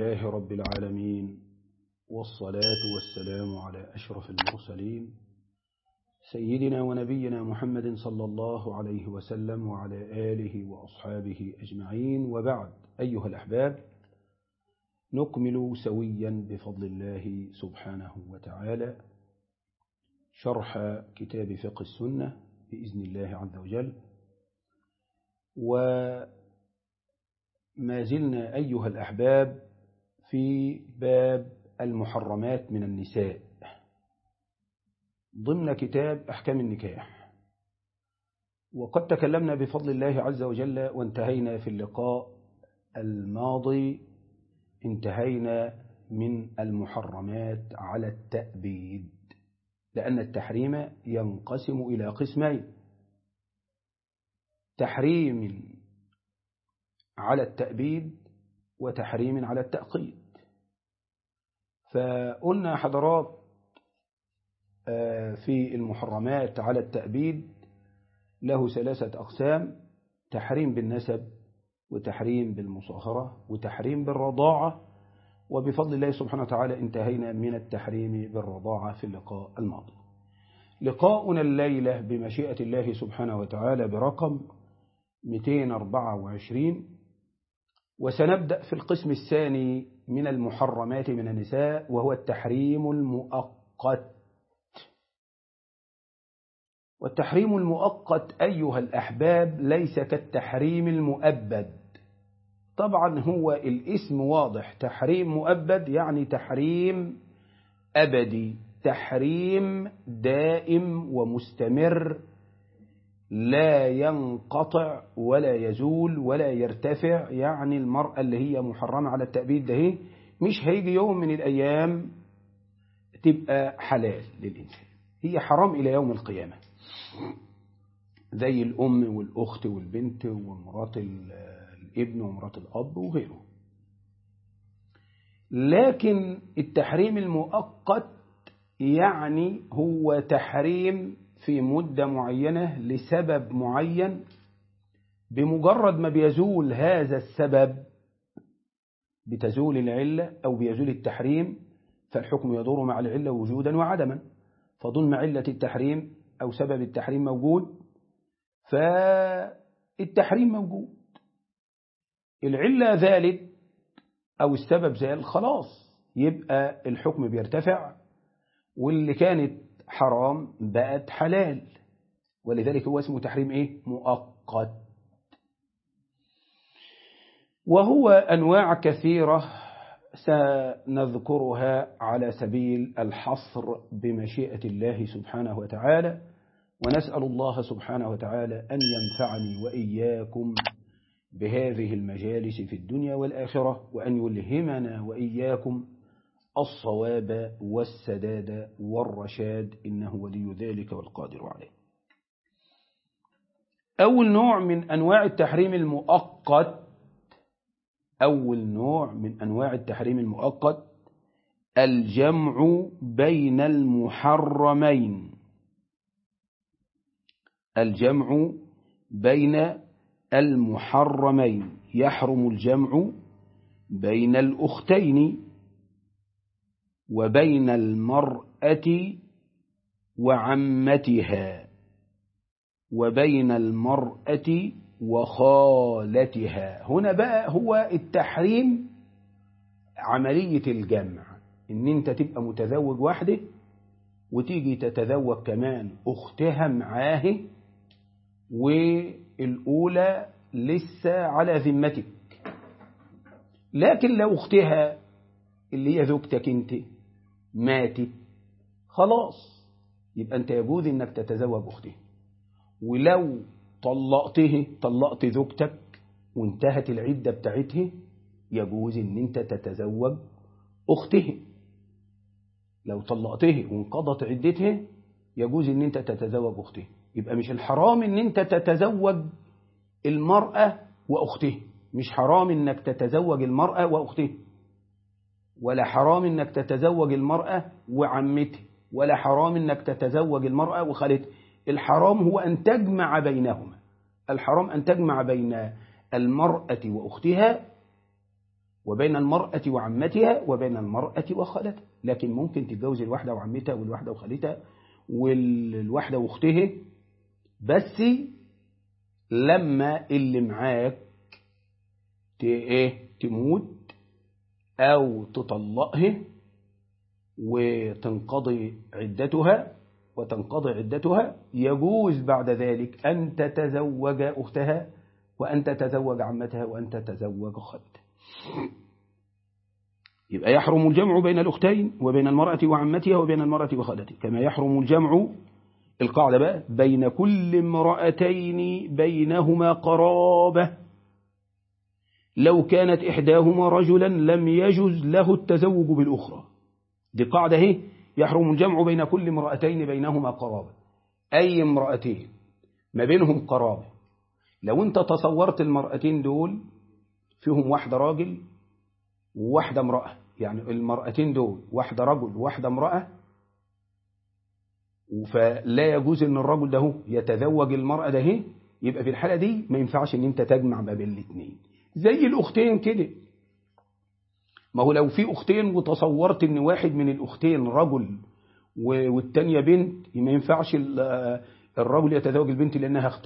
لله رب العالمين والصلاة والسلام على أشرف المرسلين سيدنا ونبينا محمد صلى الله عليه وسلم وعلى آله وأصحابه أجمعين وبعد أيها الأحباب نكمل سويا بفضل الله سبحانه وتعالى شرح كتاب فقه السنة بإذن الله عز وجل وما زلنا أيها الأحباب في باب المحرمات من النساء ضمن كتاب أحكام النكاح وقد تكلمنا بفضل الله عز وجل وانتهينا في اللقاء الماضي انتهينا من المحرمات على التأبيد لأن التحريم ينقسم إلى قسمين تحريم على التأبيد وتحريم على التأقيد فقلنا حضرات في المحرمات على التأبيد له ثلاثة أقسام تحريم بالنسب وتحريم بالمصاهرة وتحريم بالرضاعة وبفضل الله سبحانه وتعالى انتهينا من التحريم بالرضاعة في اللقاء الماضي لقاؤنا الليلة بمشيئة الله سبحانه وتعالى برقم 224 وسنبدأ في القسم الثاني من المحرمات من النساء وهو التحريم المؤقت والتحريم المؤقت أيها الأحباب ليس كالتحريم المؤبد طبعا هو الاسم واضح تحريم مؤبد يعني تحريم أبدي تحريم دائم ومستمر لا ينقطع ولا يزول ولا يرتفع يعني المرأة اللي هي محرمة على التأبيد ده مش هيجي يوم من الأيام تبقى حلال للإنسان هي حرام إلى يوم القيامة زي الأم والأخت والبنت ومرات الابن ومرات الأب وغيره لكن التحريم المؤقت يعني هو تحريم في مدة معينة لسبب معين بمجرد ما بيزول هذا السبب بتزول العلة أو بيزول التحريم فالحكم يدور مع العلة وجودا وعدما فضم علة التحريم أو سبب التحريم موجود فالتحريم موجود العلة ذلك أو السبب زال خلاص يبقى الحكم بيرتفع واللي كانت حرام بقت حلال ولذلك هو اسمه تحريم ايه مؤقت وهو أنواع كثيرة سنذكرها على سبيل الحصر بمشيئة الله سبحانه وتعالى ونسأل الله سبحانه وتعالى أن ينفعني وإياكم بهذه المجالس في الدنيا والآخرة وأن يلهمنا وإياكم الصواب والسداد والرشاد إنه ولي ذلك والقادر عليه أول نوع من أنواع التحريم المؤقت أول نوع من أنواع التحريم المؤقت الجمع بين المحرمين الجمع بين المحرمين يحرم الجمع بين الأختين وبين المرأة وعمتها وبين المرأة وخالتها هنا بقى هو التحريم عملية الجمع ان انت تبقى متزوج واحدة وتيجي تتزوج كمان اختها معاه والأولى لسه على ذمتك لكن لو اختها اللي هي زوجتك انت ماتت خلاص يبقى انت يجوز انك تتزوج اخته ولو طلقته طلقت زوجتك وانتهت العدة بتاعته يجوز ان انت تتزوج اخته لو طلقته وانقضت عدته يجوز ان انت تتزوج اخته يبقى مش الحرام ان انت تتزوج المرأة واخته مش حرام انك تتزوج المرأة واخته ولا حرام انك تتزوج المرأة وعمته ولا حرام انك تتزوج المرأة وخالته الحرام هو ان تجمع بينهما الحرام ان تجمع بين المرأة واختها وبين المرأة وعمتها وبين المرأة وخالتها لكن ممكن تتجوز الواحدة وعمتها والواحدة وخالتها والواحدة واختها بس لما اللي معاك ايه تموت او تطلقها وتنقضي عدتها وتنقضي عدتها يجوز بعد ذلك أن تتزوج أختها وأن تتزوج عمتها وأن تتزوج خالتها يبقى يحرم الجمع بين الأختين وبين المرأة وعمتها وبين المرأة وخالتها كما يحرم الجمع القاعدة بقى بين كل امرأتين بينهما قرابة لو كانت إحداهما رجلا لم يجز له التزوج بالأخرى دي قاعدة هي يحرم الجمع بين كل امرأتين بينهما قرابة أي امرأتين ما بينهم قرابة لو انت تصورت المرأتين دول فيهم واحدة راجل وواحدة امرأة يعني المرأتين دول واحدة رجل وواحدة امرأة فلا يجوز ان الرجل ده يتزوج المرأة ده يبقى في الحالة دي ما ينفعش ان انت تجمع ما بين الاثنين زي الاختين كده ما هو لو في أختين وتصورت إن واحد من الأختين رجل والتانية بنت ما ينفعش الرجل يتزوج البنت لأنها أخته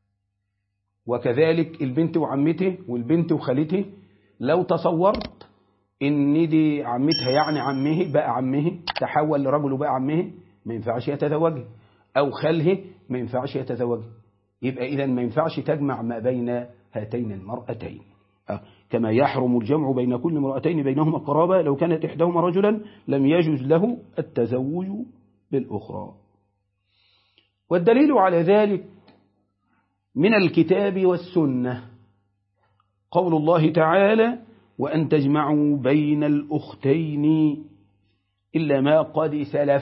وكذلك البنت وعمته والبنت وخالته لو تصورت إن دي عمتها يعني عمه بقى عمه تحول لرجل وبقى عمه ما ينفعش يتزوجها أو خاله ما ينفعش يتزوجها يبقى إذا ما ينفعش تجمع ما بين هاتين المرأتين كما يحرم الجمع بين كل امرأتين بينهما قرابة لو كانت إحداهما رجلا لم يجوز له التزوج بالأخرى والدليل على ذلك من الكتاب والسنة قول الله تعالى وأن تجمعوا بين الأختين إلا ما قد سلف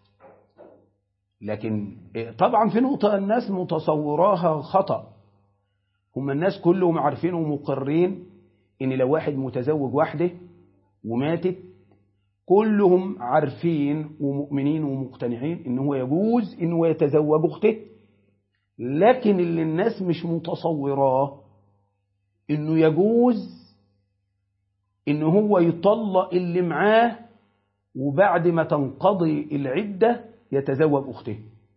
لكن طبعا في نقطة الناس متصوراها خطأ هم الناس كلهم عارفين ومقرين ان لو واحد متزوج واحدة وماتت كلهم عارفين ومؤمنين ومقتنعين ان هو يجوز ان هو يتزوج اخته لكن اللي الناس مش متصوراه انه يجوز ان هو يطلق اللي معاه وبعد ما تنقضي العدة يتزوج اخته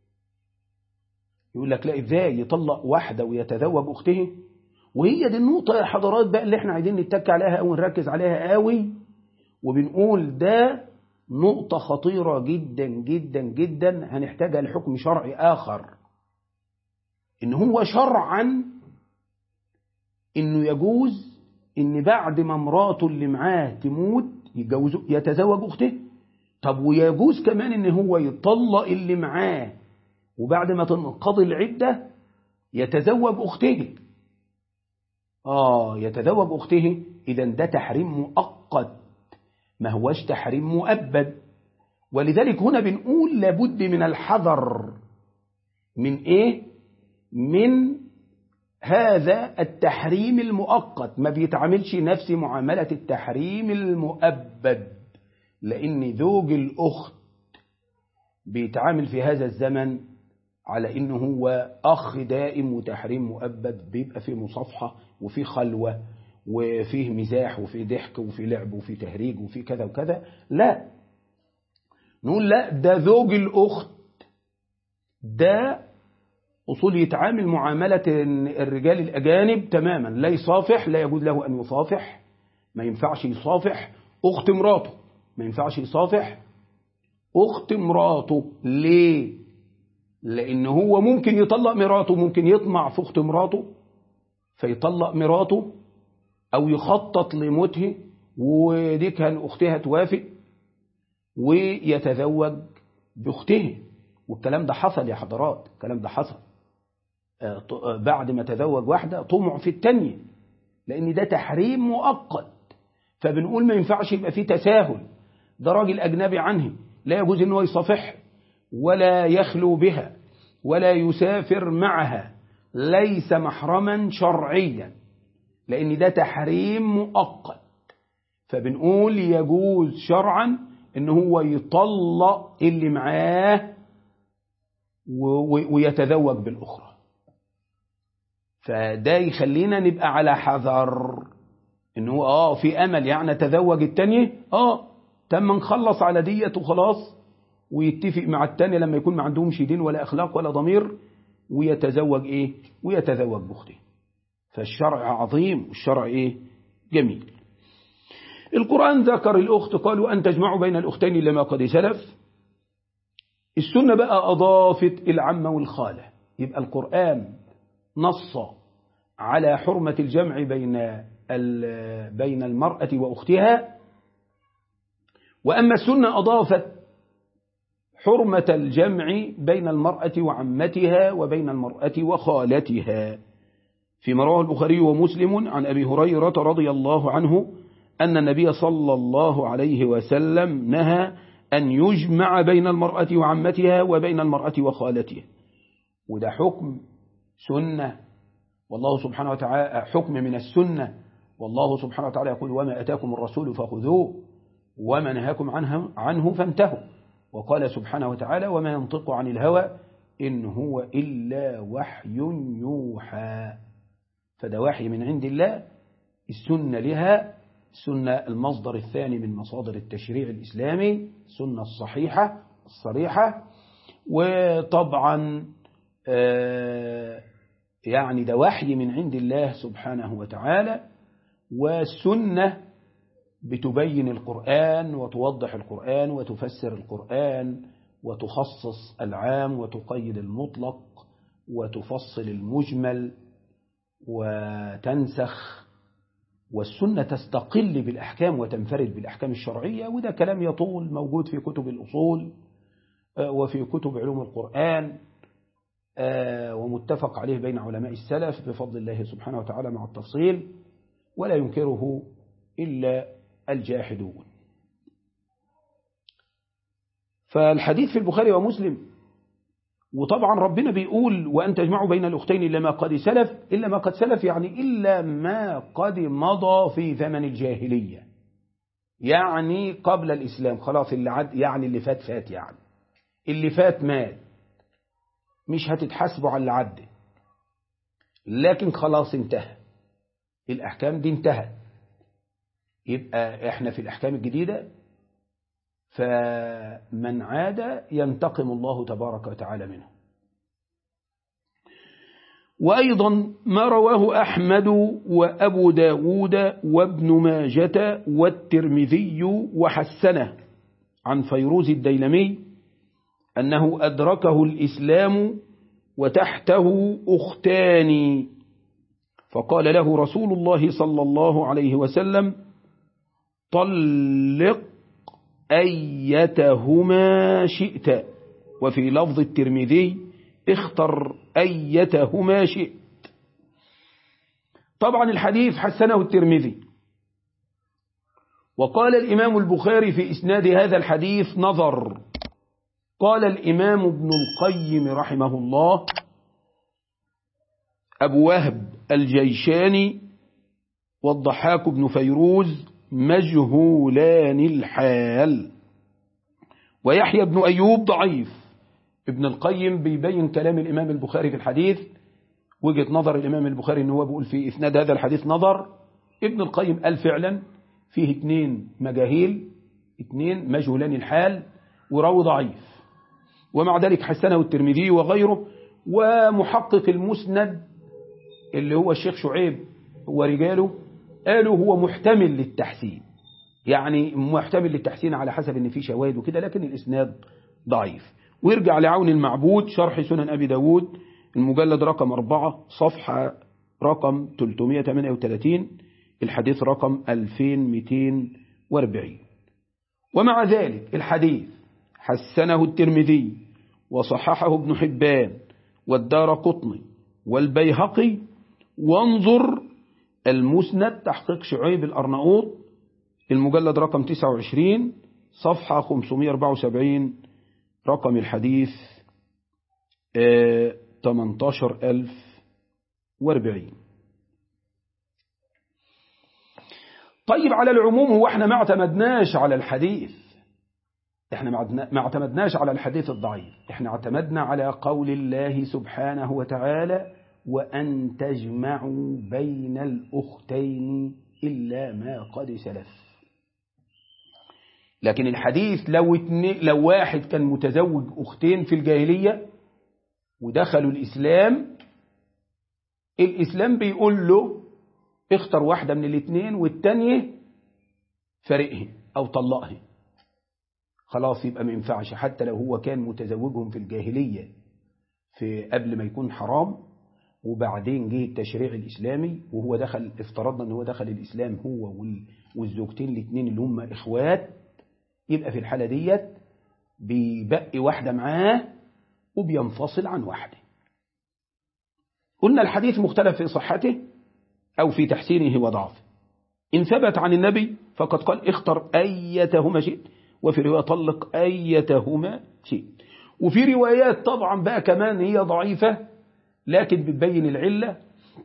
يقول لك لا ازاي يطلق واحدة ويتزوج اخته وهي دي النقطة يا حضرات بقى اللي احنا عايزين نتك عليها او نركز عليها قوي وبنقول ده نقطة خطيرة جدا جدا جدا هنحتاجها لحكم شرعي آخر إن هو شرعا إنه يجوز إن بعد ما مراته اللي معاه تموت يتجوزه يتزوج أخته طب ويجوز كمان إن هو يطلق اللي معاه وبعد ما تنقضي العدة يتزوج أخته آه يتزوج أخته إذا ده تحريم مؤقت ما هوش تحريم مؤبد ولذلك هنا بنقول لابد من الحذر من إيه؟ من هذا التحريم المؤقت ما بيتعاملش نفس معاملة التحريم المؤبد لأن زوج الأخت بيتعامل في هذا الزمن على إنه هو أخ دائم وتحريم مؤبد بيبقى فيه مصافحة وفيه خلوة وفيه مزاح وفيه ضحك وفيه لعب وفيه تهريج وفيه كذا وكذا لا نقول لا ده زوج الأخت ده أصول يتعامل معاملة الرجال الأجانب تماما لا يصافح لا يجوز له أن يصافح ما ينفعش يصافح أخت مراته ما ينفعش يصافح أخت مراته ليه لأن هو ممكن يطلق مراته ممكن يطمع في أخت مراته فيطلق مراته أو يخطط لموته ودي كان أختها توافق ويتزوج بأخته والكلام ده حصل يا حضرات الكلام ده حصل بعد ما تزوج واحدة طمع في التانية لأن ده تحريم مؤقت فبنقول ما ينفعش يبقى فيه تساهل ده راجل أجنبي عنه لا يجوز أنه يصافح ولا يخلو بها ولا يسافر معها ليس محرما شرعيا لأن ده تحريم مؤقت فبنقول يجوز شرعا ان هو يطلق اللي معاه ويتزوج بالأخرى فده يخلينا نبقى على حذر ان هو اه في امل يعني تزوج التانية اه تم نخلص على ديت وخلاص ويتفق مع التانية لما يكون ما عندهمش دين ولا اخلاق ولا ضمير ويتزوج ايه ويتزوج باخته فالشرع عظيم والشرع ايه جميل القرآن ذكر الأخت قالوا أن تجمعوا بين الأختين لما قد سلف السنة بقى أضافت العم والخالة يبقى القرآن نص على حرمة الجمع بين بين المرأة وأختها وأما السنة أضافت حرمة الجمع بين المرأة وعمتها وبين المرأة وخالتها في رواه البخاري ومسلم عن أبي هريرة رضي الله عنه أن النبي صلى الله عليه وسلم نهى أن يجمع بين المرأة وعمتها وبين المرأة وخالتها وده حكم سنة والله سبحانه وتعالى حكم من السنة والله سبحانه وتعالى يقول وما أتاكم الرسول فخذوه وما نهاكم عنه, عنه فانتهوا وقال سبحانه وتعالى وما ينطق عن الهوى إن هو إلا وحي يوحى فده وحي من عند الله السنة لها السنة المصدر الثاني من مصادر التشريع الإسلامي السنة الصحيحة الصريحة وطبعا يعني ده وحي من عند الله سبحانه وتعالى والسنة بتبين القرآن وتوضح القرآن وتفسر القرآن وتخصص العام وتقيد المطلق وتفصل المجمل وتنسخ والسنة تستقل بالأحكام وتنفرد بالأحكام الشرعية وده كلام يطول موجود في كتب الأصول وفي كتب علوم القرآن ومتفق عليه بين علماء السلف بفضل الله سبحانه وتعالى مع التفصيل ولا ينكره إلا الجاحدون فالحديث في البخاري ومسلم وطبعا ربنا بيقول وأن تجمعوا بين الأختين إلا ما قد سلف إلا ما قد سلف يعني إلا ما قد مضى في زمن الجاهلية يعني قبل الإسلام خلاص اللي عد يعني اللي فات فات يعني اللي فات مات مش هتتحاسبوا على اللي عدى لكن خلاص انتهى الأحكام دي انتهت يبقى احنا في الأحكام الجديدة فمن عاد ينتقم الله تبارك وتعالى منه وأيضا ما رواه أحمد وأبو داود وابن ماجة والترمذي وحسنه عن فيروز الديلمي أنه أدركه الإسلام وتحته أختان فقال له رسول الله صلى الله عليه وسلم طلق أيتهما شئت وفي لفظ الترمذي اختر أيتهما شئت طبعا الحديث حسنه الترمذي وقال الإمام البخاري في إسناد هذا الحديث نظر قال الإمام ابن القيم رحمه الله أبو وهب الجيشاني والضحاك بن فيروز مجهولان الحال ويحيى بن أيوب ضعيف ابن القيم بيبين كلام الإمام البخاري في الحديث وجهة نظر الإمام البخاري أنه هو بيقول في إسناد هذا الحديث نظر ابن القيم قال فعلا فيه اتنين مجاهيل اتنين مجهولان الحال وراوي ضعيف ومع ذلك حسنه الترمذي وغيره ومحقق المسند اللي هو الشيخ شعيب ورجاله قالوا هو محتمل للتحسين يعني محتمل للتحسين على حسب ان في شواهد وكده لكن الاسناد ضعيف ويرجع لعون المعبود شرح سنن ابي داود المجلد رقم 4 صفحة رقم 338 الحديث رقم 2240 ومع ذلك الحديث حسنه الترمذي وصححه ابن حبان والدار قطني والبيهقي وانظر المسند تحقيق شعيب الأرناؤوط المجلد رقم 29 صفحة 574 رقم الحديث 18040 طيب على العموم هو احنا ما اعتمدناش على الحديث احنا ما اعتمدناش على الحديث الضعيف احنا اعتمدنا على قول الله سبحانه وتعالى وأن تجمعوا بين الأختين إلا ما قد سلف لكن الحديث لو, لو واحد كان متزوج أختين في الجاهلية ودخلوا الإسلام الإسلام بيقول له اختر واحدة من الاثنين والتانية فرقه أو طلقه خلاص يبقى ما ينفعش حتى لو هو كان متزوجهم في الجاهلية في قبل ما يكون حرام وبعدين جه التشريع الإسلامي وهو دخل افترضنا ان هو دخل الإسلام هو والزوجتين الاثنين اللي هم إخوات يبقى في الحالة ديت بيبقي واحدة معاه وبينفصل عن واحدة قلنا الحديث مختلف في صحته أو في تحسينه وضعفه إن ثبت عن النبي فقد قال اختر أيتهما شئت وفي رواية طلق أيتهما شئت وفي روايات طبعا بقى كمان هي ضعيفة لكن بتبين العلة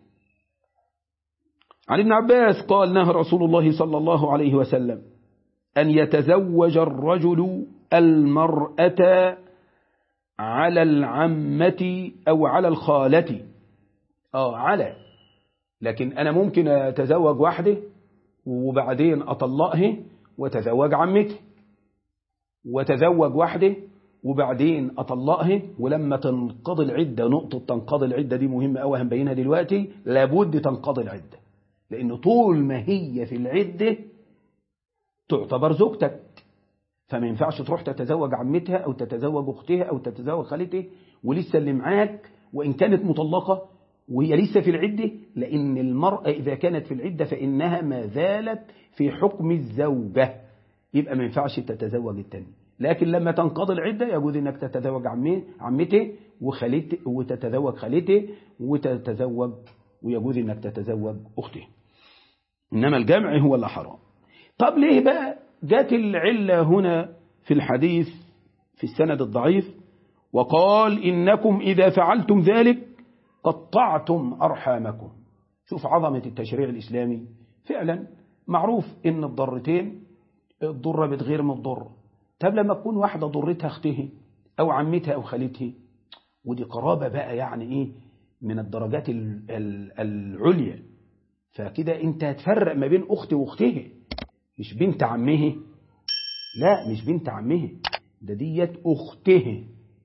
عن ابن عباس قال نهى رسول الله صلى الله عليه وسلم أن يتزوج الرجل المرأة على العمة أو على الخالة آه على لكن أنا ممكن أتزوج واحدة وبعدين أطلقها وتزوج عمتي وتزوج واحدة وبعدين أطلقها ولما تنقضي العدة نقطة تنقضي العدة دي مهمة أوي هنبينها دلوقتي لابد تنقضي العدة لأن طول ما هي في العدة تعتبر زوجتك فما ينفعش تروح تتزوج عمتها أو تتزوج أختها أو تتزوج خالتها ولسه اللي معاك وإن كانت مطلقة وهي لسه في العدة لأن المرأة إذا كانت في العدة فإنها ما زالت في حكم الزوجة يبقى ما ينفعش تتزوج التاني لكن لما تنقضي العدة يجوز أنك تتزوج عمته وخالته وتتزوج خالته وتتزوج ويجوز أنك تتزوج أخته إنما الجمع هو اللي حرام طب ليه بقى جات العلة هنا في الحديث في السند الضعيف وقال إنكم إذا فعلتم ذلك قطعتم أرحامكم شوف عظمة التشريع الإسلامي فعلا معروف إن الضرتين الضرة بتغير من الضر طب لما تكون واحدة ضرتها اختها أو عمتها أو خالتها ودي قرابة بقى يعني إيه من الدرجات العليا فكده أنت هتفرق ما بين أختي وأختها مش بنت عمه لا مش بنت عمه ده ديت أخته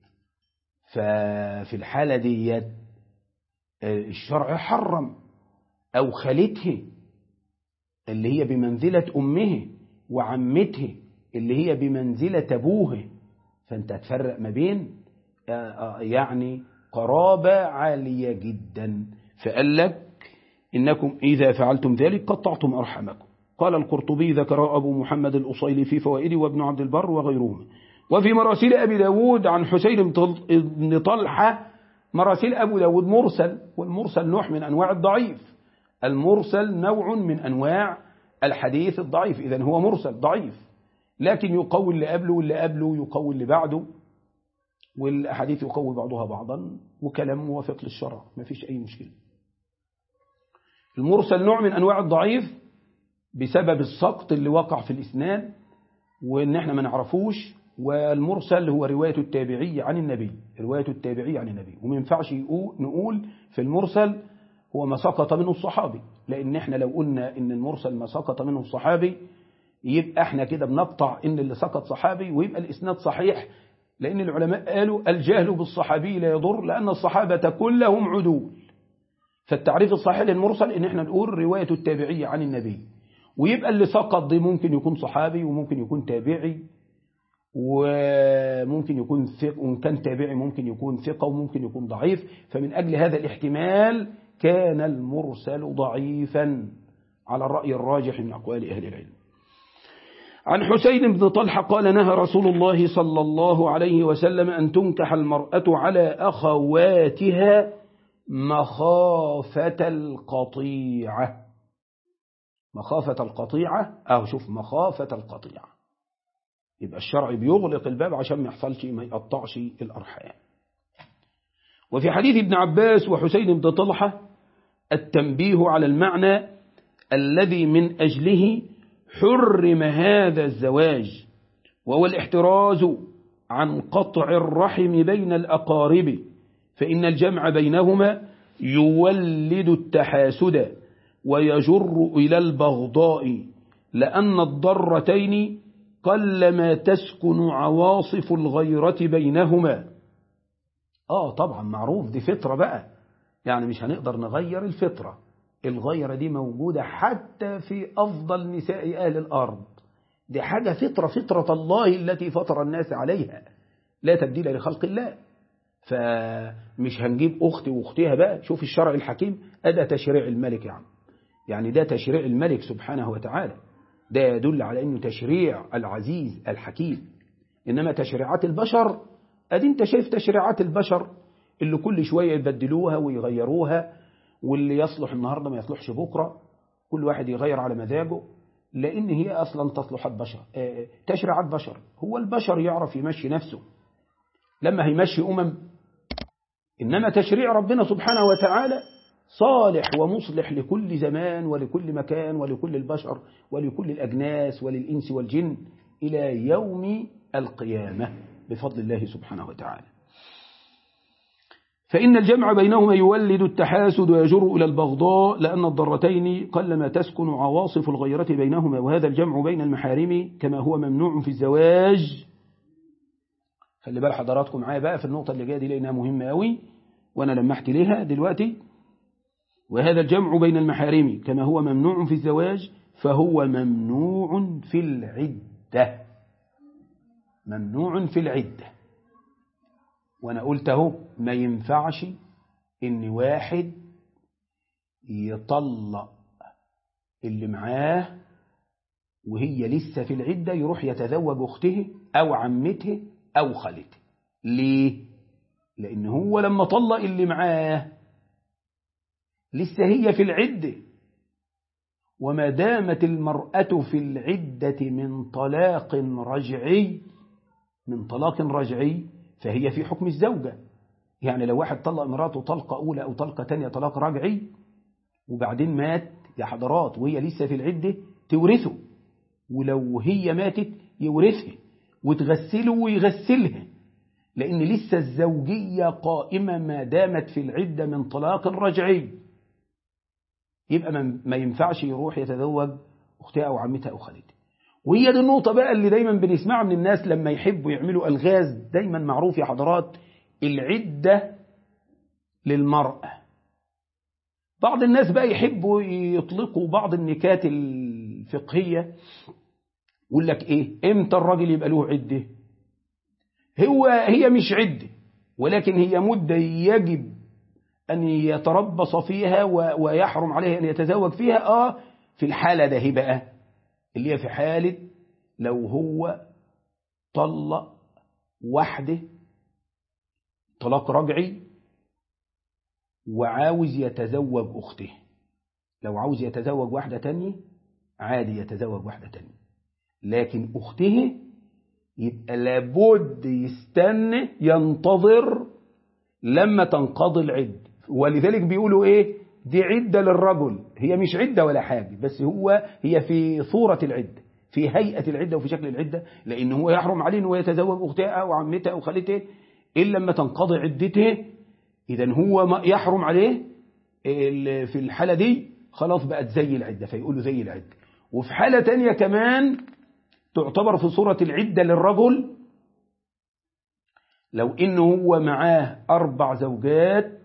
ففي الحالة ديت الشرع حرم أو خالته اللي هي بمنزلة أمه وعمته اللي هي بمنزلة أبوه فأنت هتفرق ما بين يعني قرابة عالية جدا فقال لك إنكم إذا فعلتم ذلك قطعتم أرحمكم قال القرطبي ذكر أبو محمد الأصيلي في فوائده وابن عبد البر وغيرهما وفي مراسيل أبي داود عن حسين بن طلحة مراسيل أبو داود مرسل والمرسل نوع من أنواع الضعيف المرسل نوع من أنواع الحديث الضعيف إذن هو مرسل ضعيف لكن يقوي اللي قبله واللي قبله يقوي اللي بعده والأحاديث يقوي بعضها بعضا وكلام موافق للشرع ما فيش أي مشكلة المرسل نوع من أنواع الضعيف بسبب السقط اللي وقع في الإسناد وإن احنا ما نعرفوش والمرسل هو رواية التابعي عن النبي رواية التابعي عن النبي وما ينفعش نقول في المرسل هو ما سقط منه الصحابي لأن احنا لو قلنا إن المرسل ما سقط منه الصحابي يبقى احنا كده بنقطع إن اللي سقط صحابي ويبقى الإسناد صحيح لأن العلماء قالوا الجهل بالصحابي لا يضر لأن الصحابة كلهم عدول فالتعريف الصحيح للمرسل إن احنا نقول رواية التابعي عن النبي ويبقى اللي سقط دي ممكن يكون صحابي وممكن يكون تابعي وممكن يكون ثقة وإن كان تابعي ممكن يكون ثقة وممكن يكون ضعيف فمن أجل هذا الاحتمال كان المرسل ضعيفا على الرأي الراجح من أقوال أهل العلم عن حسين بن طلحة قال نهى رسول الله صلى الله عليه وسلم أن تنكح المرأة على أخواتها مخافة القطيعة مخافة القطيعة أو شوف مخافة القطيعة يبقى الشرع بيغلق الباب عشان ما يحصلش ما يقطعش الأرحام وفي حديث ابن عباس وحسين بن طلحة التنبيه على المعنى الذي من أجله حرم هذا الزواج وهو الاحتراز عن قطع الرحم بين الأقارب فإن الجمع بينهما يولد التحاسد ويجر إلى البغضاء لأن الضرتين قلما تسكن عواصف الغيرة بينهما آه طبعا معروف دي فطرة بقى يعني مش هنقدر نغير الفطرة الغيرة دي موجودة حتى في أفضل نساء أهل الأرض دي حاجة فطرة فطرة الله التي فطر الناس عليها لا تبديل لخلق الله فمش هنجيب أختي وأختها بقى شوف الشرع الحكيم أدى تشريع الملك يعني يعني ده تشريع الملك سبحانه وتعالى ده يدل على أنه تشريع العزيز الحكيم إنما تشريعات البشر أدي أنت شايف تشريعات البشر اللي كل شوية يبدلوها ويغيروها واللي يصلح النهاردة ما يصلحش بكرة كل واحد يغير على مزاجه لأن هي أصلا تصلحات بشر تشريعات بشر هو البشر يعرف يمشي نفسه لما هيمشي أمم إنما تشريع ربنا سبحانه وتعالى صالح ومصلح لكل زمان ولكل مكان ولكل البشر ولكل الأجناس وللإنس والجن إلى يوم القيامة بفضل الله سبحانه وتعالى فإن الجمع بينهما يولد التحاسد ويجر إلى البغضاء لأن الضرتين قلما تسكن عواصف الغيرة بينهما وهذا الجمع بين المحارم كما هو ممنوع في الزواج خلي بال حضراتكم معايا بقى في النقطة اللي جاية دي لأنها مهمة قوي وأنا لمحت ليها دلوقتي وهذا الجمع بين المحارم كما هو ممنوع في الزواج فهو ممنوع في العدة ممنوع في العدة وأنا قلت اهو ما ينفعش إن واحد يطلق اللي معاه وهي لسه في العدة يروح يتزوج أخته أو عمته أو خالته ليه؟ لأن هو لما طلق اللي معاه لسه هي في العدة وما دامت المرأة في العدة من طلاق رجعي من طلاق رجعي فهي في حكم الزوجة يعني لو واحد طلق مراته طلقة أولى أو طلقة تانية طلاق رجعي وبعدين مات يا حضرات وهي لسه في العدة تورثه ولو هي ماتت يورثها وتغسله ويغسلها لأن لسه الزوجية قائمة ما دامت في العدة من طلاق رجعي يبقى ما ينفعش يروح يتزوج أختها أو عمتها أو خالتها وهي دي النقطة بقى اللي دايما بنسمعها من الناس لما يحبوا يعملوا ألغاز دايما معروف يا حضرات العدة للمرأة بعض الناس بقى يحبوا يطلقوا بعض النكات الفقهية يقول لك ايه امتى الراجل يبقى له عدة هو هي مش عدة ولكن هي مدة يجب أن يتربص فيها ويحرم عليه أن يتزوج فيها آه في الحالة ده بقى اللي هي في حالة لو هو طلق واحدة طلاق رجعي وعاوز يتزوج أخته لو عاوز يتزوج واحدة تانية عادي يتزوج واحدة تانية لكن أخته يبقى لابد يستنى ينتظر لما تنقضي العدة ولذلك بيقولوا ايه دي عدة للرجل هي مش عدة ولا حاجة بس هو هي في صورة العدة في هيئة العدة وفي شكل العدة لأن هو يحرم عليه أنه يتزوج أختها أو عمتها أو خالته إلا لما تنقضي عدته إذا هو يحرم عليه في الحالة دي خلاص بقت زي العدة فيقولوا زي العدة وفي حالة تانية كمان تعتبر في صورة العدة للرجل لو إنه هو معاه أربع زوجات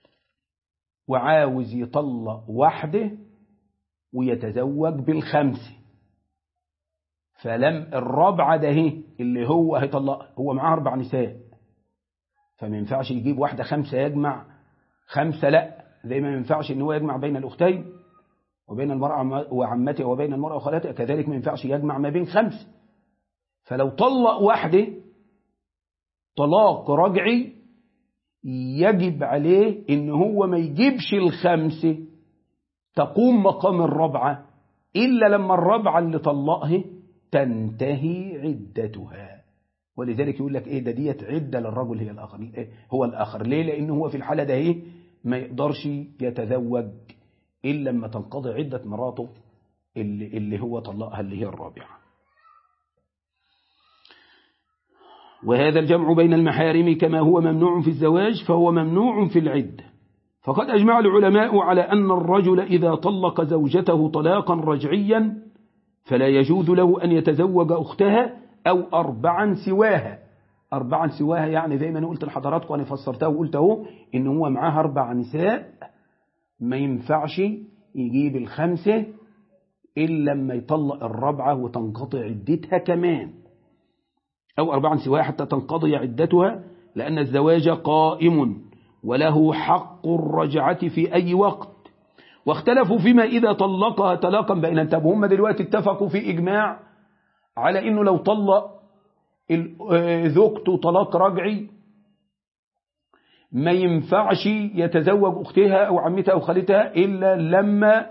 وعاوز يطلق واحدة ويتزوج بالخمسة فلم الرابعة ده هي اللي هو هيطلقها هو معاه أربع نساء فما ينفعش يجيب واحدة خمسة يجمع خمسة لا زي ما ينفعش ان هو يجمع بين الأختين وبين المرأة وعمتها وبين المرأة وخالتها كذلك ما ينفعش يجمع ما بين خمس فلو طلق واحدة طلاق رجعي يجب عليه ان هو ما يجيبش الخمسة تقوم مقام الرابعة إلا لما الرابعة اللي طلقها تنتهي عدتها ولذلك يقول لك ايه ده ديت عدة للرجل هي الآخر إيه هو الآخر ليه لأنه هو في الحالة ده ايه ما يقدرش يتزوج إلا لما تنقضي عدة مراته اللي, اللي هو طلقها اللي هي الرابعة وهذا الجمع بين المحارم كما هو ممنوع في الزواج فهو ممنوع في العدة فقد أجمع العلماء على أن الرجل إذا طلق زوجته طلاقا رجعيا فلا يجوز له أن يتزوج أختها أو أربعا سواها أربعا سواها يعني زي ما أنا قلت لحضراتكم أنا فسرتها وقلت أهو إن هو معاه أربع نساء ما ينفعش يجيب الخمسة إلا لما يطلق الرابعة وتنقطع عدتها كمان أو أربعا سواها حتى تنقضي عدتها لأن الزواج قائم وله حق الرجعة في أي وقت واختلفوا فيما إذا طلقها طلاقا بين طب هم دلوقتي اتفقوا في إجماع على إنه لو طلق زوجته طلاق رجعي ما ينفعش يتزوج أختها أو عمتها أو خالتها إلا لما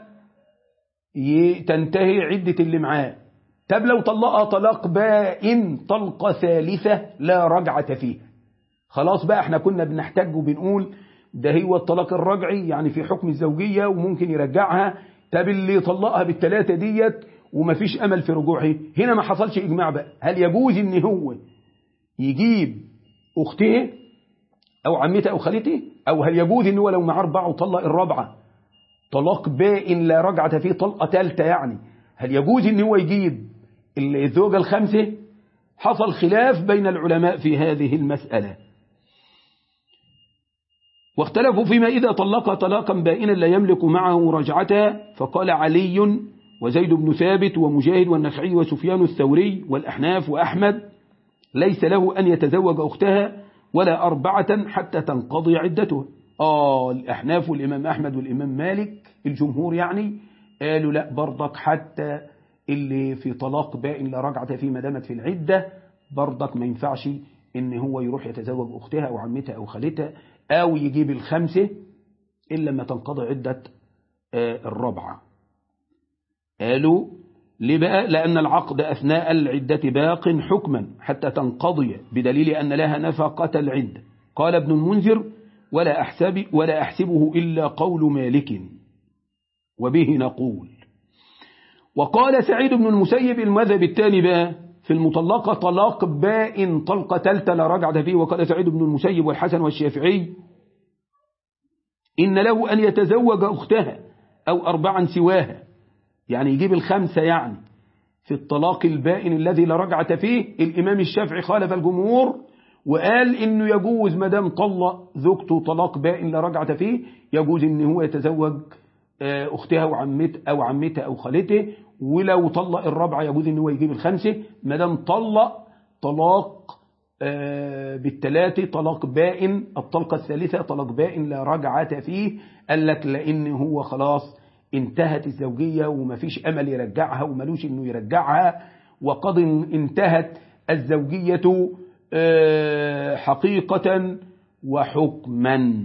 تنتهي عدة اللي معاه طب لو طلقها طلاق بائن طلقة ثالثة لا رجعة فيها خلاص بقى احنا كنا بنحتاج وبنقول ده هو الطلاق الرجعي يعني في حكم الزوجية وممكن يرجعها طب اللي طلقها بالثلاثة ديت ومفيش أمل في رجوعه هنا ما حصلش إجماع بقى هل يجوز إن هو يجيب أخته أو عمته أو خالته أو هل يجوز إن هو لو معاه أربعة وطلق الرابعة طلاق بائن لا رجعة فيه طلقة ثالثة يعني هل يجوز إن هو يجيب الزوجة الخمسة حصل خلاف بين العلماء في هذه المسألة واختلفوا فيما إذا طلق طلاقا بائنا لا يملك معه رجعتها فقال علي وزيد بن ثابت ومجاهد والنخعي وسفيان الثوري والأحناف وأحمد ليس له أن يتزوج أختها ولا أربعة حتى تنقضي عدتها آه الأحناف والإمام أحمد والإمام مالك الجمهور يعني قالوا لا برضك حتى اللي في طلاق بائن لا رجعة فيه ما دامت في العدة برضك ما ينفعش إن هو يروح يتزوج أختها أو عمتها أو خالتها أو يجيب الخمسة إلا لما تنقضي عدة الرابعة قالوا ليه بقى لأن العقد أثناء العدة باق حكما حتى تنقضي بدليل أن لها نفقة العدة قال ابن المنذر ولا أحسب ولا أحسبه إلا قول مالك وبه نقول وقال سعيد بن المسيب المذهب الثاني بقى في المطلقة طلاق بائن طلقة ثالثة لا رجعة فيه وقال سعيد بن المسيب والحسن والشافعي إن له أن يتزوج أختها أو أربعا سواها يعني يجيب الخمسة يعني في الطلاق البائن الذي لا رجعة فيه الإمام الشافعي خالف الجمهور وقال إنه يجوز ما دام طلق زوجته طلاق بائن لا رجعة فيه يجوز إن هو يتزوج أختها وعمت أو عمتها أو خالته ولو طلق الرابعة يجوز إن هو يجيب الخمسة ما دام طلق طلاق بالثلاثة طلاق بائن الطلقة الثالثة طلاق بائن لا رجعة فيه قال لك لأن هو خلاص انتهت الزوجية ومفيش أمل يرجعها وملوش إنه يرجعها وقد انتهت الزوجية حقيقة وحكما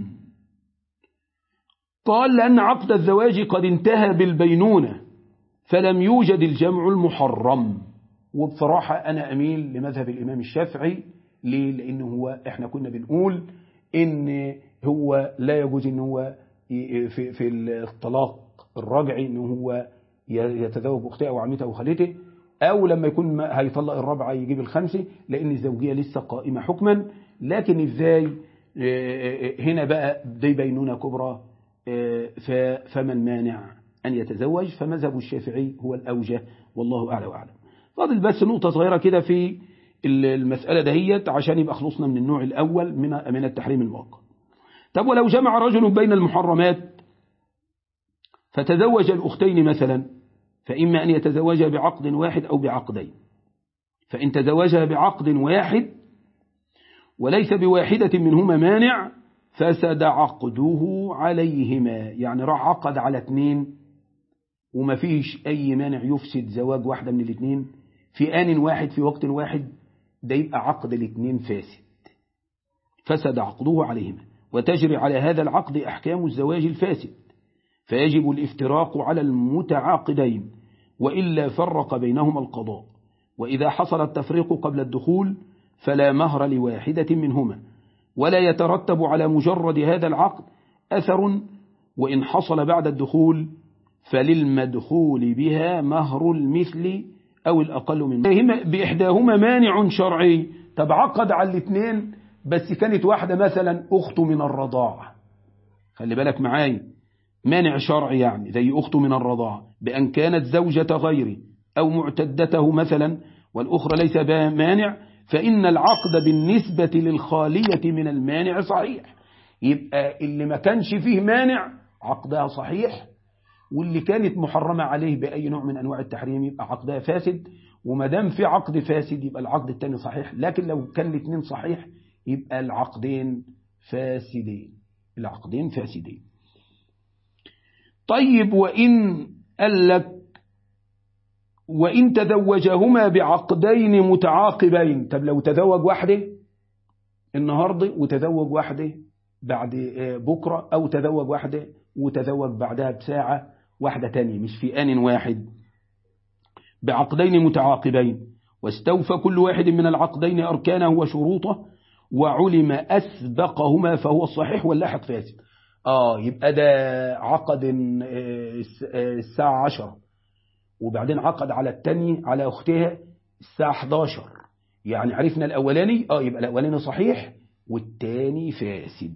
قال لأن عقد الزواج قد انتهى بالبينونة فلم يوجد الجمع المحرم وبصراحة أنا أميل لمذهب الإمام الشافعي ليه؟ لأنه هو إحنا كنا بنقول إن هو لا يجوز إن هو في, في الطلاق الرجعي إن هو يتزوج أختها أو عمتها أو خالته أو لما يكون هيطلق الرابعة يجيب الخمسة لأن الزوجية لسه قائمة حكما لكن إزاي هنا بقى دي بينونة كبرى فمن مانع أن يتزوج فمذهب الشافعي هو الأوجه والله أعلى وأعلم فاضل بس نقطة صغيرة كده في المسألة دهيت عشان يبقى خلصنا من النوع الأول من من التحريم الواقع طب ولو جمع رجل بين المحرمات فتزوج الأختين مثلا فإما أن يتزوجها بعقد واحد أو بعقدين فإن تزوجها بعقد واحد وليس بواحدة منهما مانع فسد عقده عليهما يعني راح عقد على اثنين وما فيش أي مانع يفسد زواج واحدة من الاثنين في آن واحد في وقت واحد ده يبقى عقد الاثنين فاسد فسد عقده عليهما وتجري على هذا العقد أحكام الزواج الفاسد فيجب الافتراق على المتعاقدين وإلا فرق بينهما القضاء وإذا حصل التفريق قبل الدخول فلا مهر لواحدة منهما ولا يترتب على مجرد هذا العقد أثر وإن حصل بعد الدخول فللمدخول بها مهر المثل أو الأقل من بإحداهما مانع شرعي طب عقد على الاثنين بس كانت واحدة مثلا أخته من الرضاعة خلي بالك معايا مانع شرعي يعني زي أخته من الرضاعة بأن كانت زوجة غيره أو معتدته مثلا والأخرى ليس بها مانع فإن العقد بالنسبة للخالية من المانع صحيح يبقى اللي ما كانش فيه مانع عقدها صحيح واللي كانت محرمة عليه بأي نوع من أنواع التحريم يبقى عقدها فاسد وما دام في عقد فاسد يبقى العقد الثاني صحيح لكن لو كان الاثنين صحيح يبقى العقدين فاسدين العقدين فاسدين طيب وإن قال لك وإن تزوجهما بعقدين متعاقبين طب لو تزوج واحدة النهاردة وتزوج واحدة بعد بكرة أو تزوج واحدة وتزوج بعدها بساعة واحدة تانية مش في آن واحد بعقدين متعاقبين واستوفى كل واحد من العقدين أركانه وشروطه وعلم أسبقهما فهو الصحيح واللاحق فاسد آه يبقى ده عقد الساعة عشرة وبعدين عقد على التاني على أختها الساعة 11 يعني عرفنا الأولاني آه يبقى الأولاني صحيح والتاني فاسد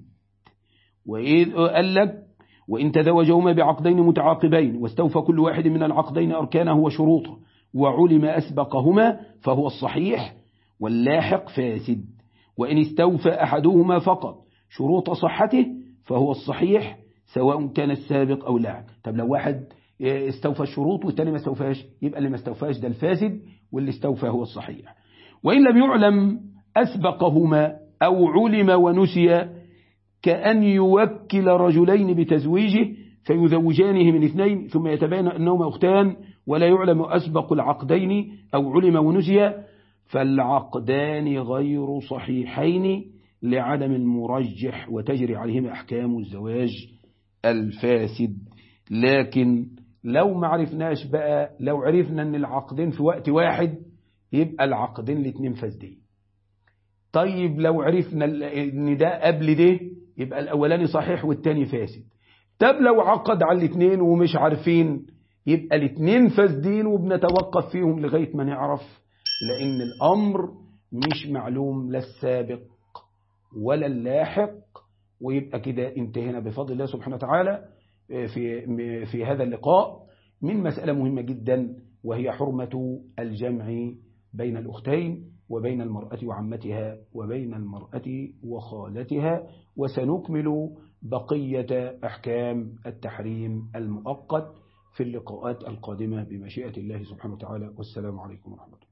وإذ قال لك وإن تزوجهما بعقدين متعاقبين واستوفى كل واحد من العقدين أركانه وشروطه وعلم أسبقهما فهو الصحيح واللاحق فاسد وإن استوفى أحدهما فقط شروط صحته فهو الصحيح سواء كان السابق أو اللاحق طب لو واحد استوفى الشروط والتاني ما استوفاش يبقى اللي ما استوفاش ده الفاسد واللي استوفى هو الصحيح وإن لم يعلم أسبقهما أو علم ونسي كأن يوكل رجلين بتزويجه فيزوجانه من اثنين ثم يتبين أنهما أختان ولا يعلم أسبق العقدين أو علم ونسي فالعقدان غير صحيحين لعدم المرجح وتجري عليهما أحكام الزواج الفاسد لكن لو ما عرفناش بقى لو عرفنا ان العقدين في وقت واحد يبقى العقدين الاثنين فاسدين طيب لو عرفنا ان ده قبل ده يبقى الاولاني صحيح والتاني فاسد طب لو عقد على الاثنين ومش عارفين يبقى الاثنين فاسدين وبنتوقف فيهم لغاية ما نعرف لان الامر مش معلوم لا السابق ولا اللاحق ويبقى كده انتهينا بفضل الله سبحانه وتعالى في في هذا اللقاء من مسألة مهمة جدا وهي حرمة الجمع بين الأختين وبين المرأة وعمتها وبين المرأة وخالتها وسنكمل بقية أحكام التحريم المؤقت في اللقاءات القادمة بمشيئة الله سبحانه وتعالى والسلام عليكم ورحمة الله